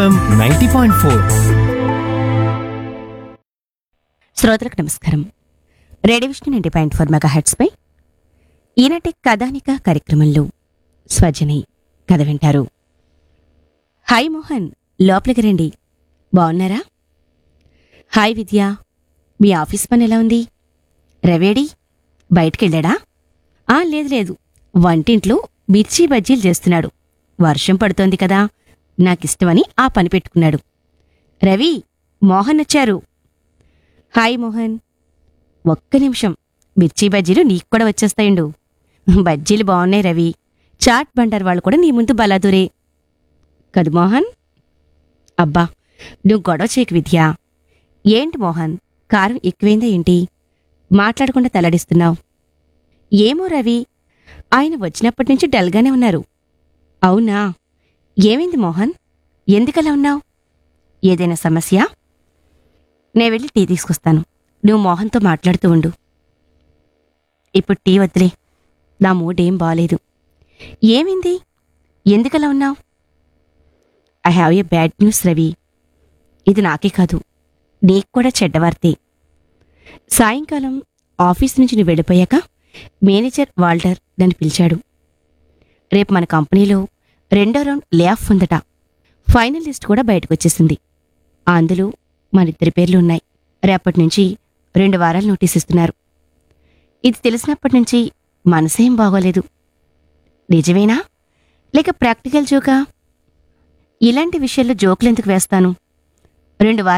FM ninety point four శ్రోతలకు నమస్కారం radio Vishnu ninety point four mega హెడ్స్పై ఈనాటి కథానిక కార్యక్రమంలో స్వజని కథ వింటారు హాయ్ మోహన్ లోపలికి రండి బాగున్నారా హాయ్ విద్య మీ ఆఫీస్ పని ఎలా ఉంది రవేడి బయటికెళ్ళాడా ఆ లేదు లేదు వంటింట్లో మిర్చి బజ్జీలు చేస్తున్నాడు వర్షం పడుతోంది కదా నాకిష్టమని ఆ పని పెట్టుకున్నాడు రవి మోహన్ వచ్చారు హాయ్ మోహన్ ఒక్క నిమిషం మిర్చి బజ్జీలు నీకు కూడా వచ్చేస్తాయండు బజ్జీలు బాగున్నాయి రవి చాట్ బండర్ వాళ్ళు కూడా నీ ముందు బలాదురే కదు మోహన్ అబ్బా నువ్వు గొడవ చేయకు విద్య ఏంటి మోహన్ కారం ఎక్కువైందా ఏంటి మాట్లాడకుండా తలడిస్తున్నావు ఏమో రవి ఆయన వచ్చినప్పటి నుంచి డల్గానే ఉన్నారు అవునా ఏమైంది మోహన్ ఎందుకలా ఉన్నావు ఏదైనా సమస్య నే వెళ్ళి టీ తీసుకొస్తాను నువ్వు మోహన్తో మాట్లాడుతూ ఉండు ఇప్పుడు టీ వద్దులే నా మూడేం బాలేదు ఏమైంది ఎందుకలా ఉన్నావు I have a bad news Ravi ఇది నాకే కాదు నీకు కూడా చెడ్డవార్తే సాయంకాలం ఆఫీస్ నుంచి నువ్వు వెళ్ళిపోయాక మేనేజర్ వాల్టర్ నన్ను పిలిచాడు రేపు మన కంపెనీలో రెండో రౌండ్ లే ఆఫ్ ఉందట ఫైనల్ లిస్ట్ కూడా బయటకు వచ్చేసింది అందులో మన ఇద్దరి పేర్లు ఉన్నాయి రేపటి నుంచి రెండు వారాలు నోటీస్ ఇస్తున్నారు ఇది తెలిసినప్పటి నుంచి మనసేం బాగోలేదు నిజమేనా లేక ప్రాక్టికల్ జోకా ఇలాంటి విషయాల్లో జోకులు ఎందుకు వేస్తాను రెండు వారాలు